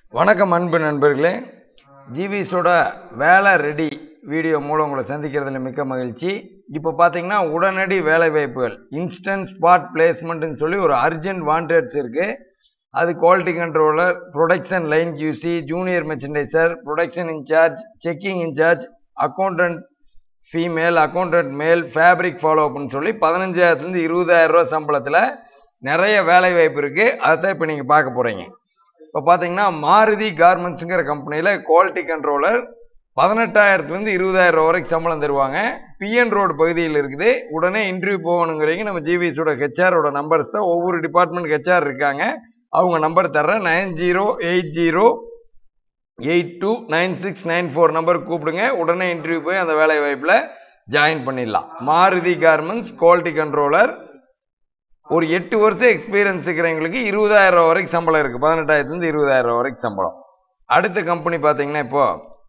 வணக்கம் அன்பு நண்பர்களே ஜிவிஸோட வேலை ரெடி வீடியோ மூலம் உங்களை சந்திக்கிறதுல மிக்க மகிழ்ச்சி இப்போ பார்த்தீங்கன்னா உடனடி வேலை வாய்ப்புகள் இன்ஸ்டன்ட் ஸ்பாட் பிளேஸ்மெண்ட்னு சொல்லி ஒரு அர்ஜென்ட் வாண்டட்ஸ் இருக்கு அது quality controller production line QC junior merchandiser production incharge checking incharge accountant female accountant male fabric follow அப்னு சொல்லி பதினஞ்சாயிரத்துலேருந்து இருபதாயிரம் ரூபா சம்பளத்தில் நிறைய வேலை வாய்ப்பு இருக்குது அதை இப்போ நீங்கள் பார்க்க போகிறீங்க இப்போ பார்த்தீங்கன்னா மாருதி கார்மெண்ட்ஸுங்கிற கம்பெனியில் குவாலிட்டி கண்ட்ரோலர் பதினெட்டாயிரத்துலேருந்து இருபதாயிரம் ரூபா வரைக்கும் சம்பளம் தருவாங்க பிஎன் ரோடு பகுதியில் இருக்குது உடனே இன்டர்வியூ போகணுங்கிறீங்க நம்ம ஜிவிஸோட ஹெச்ஆரோட நம்பர்ஸ் தான் ஒவ்வொரு டிபார்ட்மெண்ட் ஹெச்ஆர் இருக்காங்க அவங்க நம்பர் தர்றேன் nine zero eight zero eight two nine six nine four நம்பருக்கு கூப்பிடுங்க உடனே இன்டர்வியூ போய் அந்த வேலை வாய்ப்பில் ஜாயின் பண்ணிடலாம் மாருதி கார்மெண்ட்ஸ் குவாலிட்டி கண்ட்ரோலர் ஒரு எட்டு வருஷம் எக்ஸ்பீரியன்ஸ் இருக்கிறவங்களுக்கு இருபதாயிரம் ரூபா வரைக்கும் சம்பளம் இருக்குது பதினெட்டாயிரத்துலேருந்து இருபதாயிரம் ரூபா வரைக்கும் சம்பளம் அடுத்த கம்பெனி பார்த்தீங்கன்னா இப்போ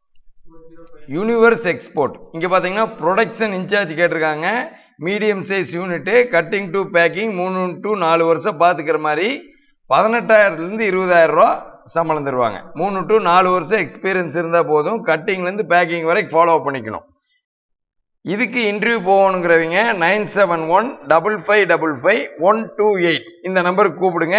யூனிவர்ஸ் எக்ஸ்போர்ட் இங்கே பார்த்தீங்கன்னா ப்ரொடக்ஷன் இன்சார்ஜ் கேட்டிருக்காங்க medium size unit cutting to packing மூணு டு நாலு வருஷம் பார்த்துக்கிற மாதிரி பதினெட்டாயிரத்துலேருந்து இருபதாயிரம் ரூபா சம்பளம் தருவாங்க மூணு டு நாலு வருஷம் எக்ஸ்பீரியன்ஸ் இருந்தால் போதும் கட்டிங்லேருந்து பேக்கிங் வரைக்கும் ஃபாலோ பண்ணிக்கணும் இதுக்கு இன்டர்வியூ போகணுங்கிறவங்க nine seven one double five double five one two eight இந்த நம்பருக்கு கூப்பிடுங்க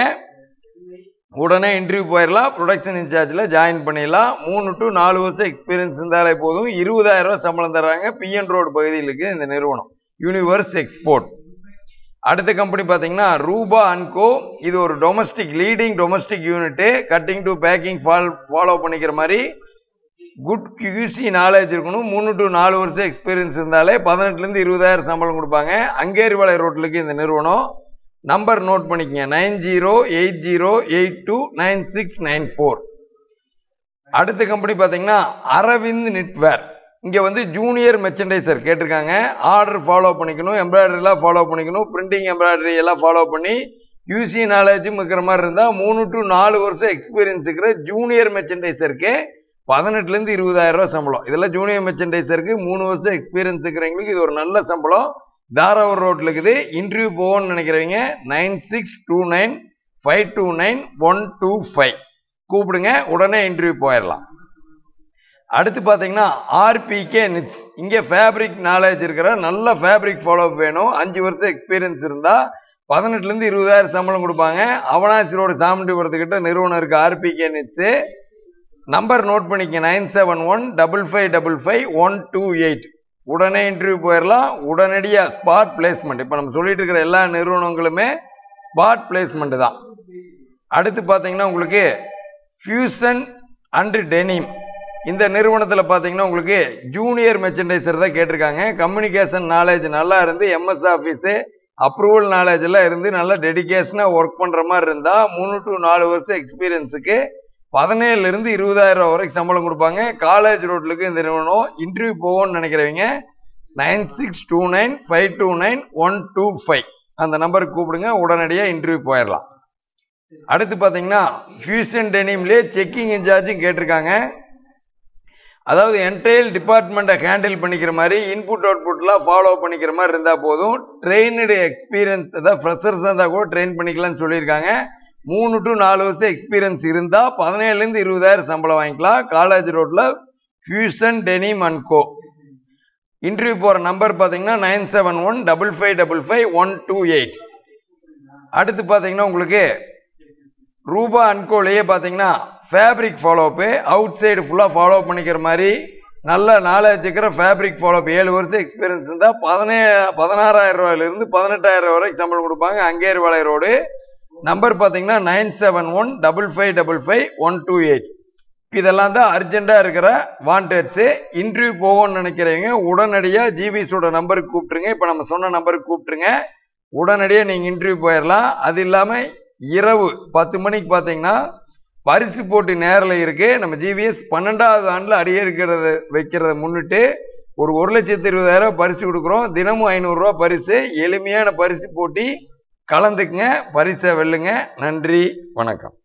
உடனே இன்டர்வியூ போயிடலாம் ப்ரொடக்ஷன் இன்சார்ஜில் ஜாயின் பண்ணிடலாம் மூணு டு நாலு வருஷம் எக்ஸ்பீரியன்ஸ் இருந்தாலே போதும் இருபதாயிரம் ரூபாய் சம்பளம் தர்றாங்க பிஎன் ரோடு பகுதியில் இருக்குது இந்த நிறுவனம் யூனிவர்ஸ் எக்ஸ்போர்ட் அடுத்த கம்பெனி பார்த்தீங்கன்னா ரூபா அன்கோ இது ஒரு domestic leading domestic unit cutting to packing ஃபால் ஃபாலோ பண்ணிக்கிற மாதிரி குட் கியூசி நாலேஜ் இருக்கணும் மூணு டு நாலு வருஷம் எக்ஸ்பீரியன்ஸ் இருந்தாலே பதினெட்டுலேருந்து இருபதாயிரம் சம்பளம் கொடுப்பாங்க அங்கேரிவாளை ரோட்லுக்கு இந்த நிறுவனம் நம்பர் நோட் பண்ணிக்கங்க nine zero eight zero eight two nine six nine four அடுத்த கம்பெனி பார்த்தீங்கன்னா அரவிந்த் நெட்வேர் இங்கே வந்து ஜூனியர் மெர்ச்சன்டைசர் கேட்டிருக்காங்க ஆர்டர் ஃபாலோ பண்ணிக்கணும் எம்ப்ராய்டரிலாம் ஃபாலோ பண்ணிக்கணும் பிரிண்டிங் எம்ப்ராய்டரி எல்லாம் ஃபாலோ பண்ணி யூசி நாலேஜும் இருக்கிற மாதிரி இருந்தால் மூணு டு நாலு வருஷம் எக்ஸ்பீரியன்ஸ் இருக்கிற ஜூனியர் மெர்ச்சன்டைசருக்கு பதினெட்டுலேருந்து இருபதாயிரம் ரூபா சம்பளம் இதெல்லாம் ஜூனியர் மெர்ச்சன்டைசருக்கு மூணு வருஷம் எக்ஸ்பீரியன்ஸ் இருக்கிறவங்களுக்கு இது ஒரு நல்ல சம்பளம் தாராவூர் ரோட்டில் இருக்குது இன்டர்வியூ போகணும்னு நினைக்கிறவங்க nine six two nine five two nine one two five கூப்பிடுங்க உடனே இன்டர்வியூ போயிடலாம் அடுத்து பார்த்தீங்கன்னா ஆர்பிகே நிட்ஸ் இங்கே ஃபேப்ரிக் நாலேஜ் இருக்கிற நல்ல ஃபேப்ரிக் ஃபாலோ வேணும் அஞ்சு வருஷம் எக்ஸ்பீரியன்ஸ் இருந்தால் பதினெட்டுலேருந்து இருபதாயிரம் சம்பளம் கொடுப்பாங்க அவனாசி ரோடு சாமண்டிபுரத்துக்கிட்ட நிறுவனம் இருக்குது ஆர்பிகே நிட்ஸு நம்பர் நோட் பண்ணிக்க nine seven one double five double five one two eight உடனே இன்டர்வியூ போயிடலாம் உடனடியாக ஸ்பாட் பிளேஸ்மெண்ட் இப்போ நம்ம சொல்லிட்டு இருக்கிற எல்லா நிறுவனங்களுமே ஸ்பாட் பிளேஸ்மெண்ட் தான் அடுத்து பார்த்தீங்கன்னா உங்களுக்கு ஃபியூசன் அண்ட் டெனிம் இந்த நிறுவனத்தில் பார்த்தீங்கன்னா உங்களுக்கு ஜூனியர் மெர்ச்சன்டைசர் தான் கேட்டிருக்காங்க கம்யூனிகேஷன் நாலேஜ் நல்லா இருந்து எம்எஸ் ஆஃபீஸு அப்ரூவல் நாலேஜ் எல்லாம் இருந்து நல்லா டெடிக்கேஷனாக ஒர்க் பண்ணுற மாதிரி இருந்தால் மூணு டு நாலு வருஷம் எக்ஸ்பீரியன்ஸுக்கு பதினேழுல இருந்து இருபதாயிரம் ரூபா வரைக்கும் சம்பளம் கொடுப்பாங்க காலேஜ் ரோட்லுக்கு இந்த நிறுவனம் இன்டர்வியூ போவோம்னு நினைக்கிறவங்க nine six two nine five two nine one two five அந்த நம்பருக்கு கூப்பிடுங்க உடனடியாக இன்டர்வியூ போயிடலாம் அடுத்து பார்த்தீங்கன்னா ஃபியூஷன் டெனிம்லேயே செக்கிங் இன்சார்ஜும் கேட்டிருக்காங்க அதாவது என்டையர் டிபார்ட்மெண்ட்டை ஹேண்டில் பண்ணிக்கிற மாதிரி இன்புட் அவுட்புட்லாம் ஃபாலோ பண்ணிக்கிற மாதிரி இருந்தால் போதும் ட்ரெயினடு எக்ஸ்பீரியன்ஸ் அதாவது ஃப்ரெஷர்ஸ் இருந்தால் கூட ட்ரெயின் பண்ணிக்கலாம்னு சொல்லியிருக்காங்க மூணு டு நாலு வருஷம் எக்ஸ்பீரியன்ஸ் இருந்தால் பதினேழுலேருந்து இருபதாயிரம் சம்பளம் வாங்கிக்கலாம் காலேஜ் ரோட்டில் fusion denim and co interview போகிற நம்பர் பார்த்தீங்கன்னா nine seven one double five double five one two eight அடுத்து பார்த்தீங்கன்னா உங்களுக்கு ரூபா அன்கோலையே பார்த்தீங்கன்னா ஃபேப்ரிக் ஃபாலோப்பு அவுட் சைடு ஃபுல்லாக ஃபாலோ பண்ணிக்கிற மாதிரி நல்ல நாலேஜ் இருக்கிற ஃபேப்ரிக் ஃபாலோப் ஏழு வருஷம் எக்ஸ்பீரியன்ஸ் இருந்தால் பதினே பதினாறாயிரம் ரூபாயிலிருந்து பதினெட்டாயிரம் ரூபாய் வரைக்கும் சம்பளம் கொடுப்பாங்க அங்கேரிவாளை ரோடு நம்பர் பார்த்தீங்கன்னா nine seven one double five double five one two eight இதெல்லாம் தான் அர்ஜென்ட்டாக இருக்கிற வாண்டட்ஸு இன்டர்வியூ போகணும்னு நினைக்கிறவங்க உடனடியாக ஜிபிஸோட நம்பருக்கு கூப்பிட்டுருங்க இப்போ நம்ம சொன்ன நம்பருக்கு கூப்பிட்டுருங்க உடனடியாக நீங்கள் இன்டர்வியூ போயிடலாம் அது இல்லாமல் இரவு பத்து மணிக்கு பார்த்தீங்கன்னா பரிசு போட்டி நேரில் இருக்குது நம்ம ஜிபிஎஸ் பன்னெண்டாவது ஆண்டில் அடியெடுக்கிறத வைக்கிறத முன்னிட்டு ஒரு ஒரு லட்சத்தி இருபதாயிரம் பரிசு கொடுக்குறோம் தினமும் ஐநூறுரூவா பரிசு எளிமையான பரிசு போட்டி கலந்துக்குங்க பரிசை வெல்லுங்க நன்றி வணக்கம்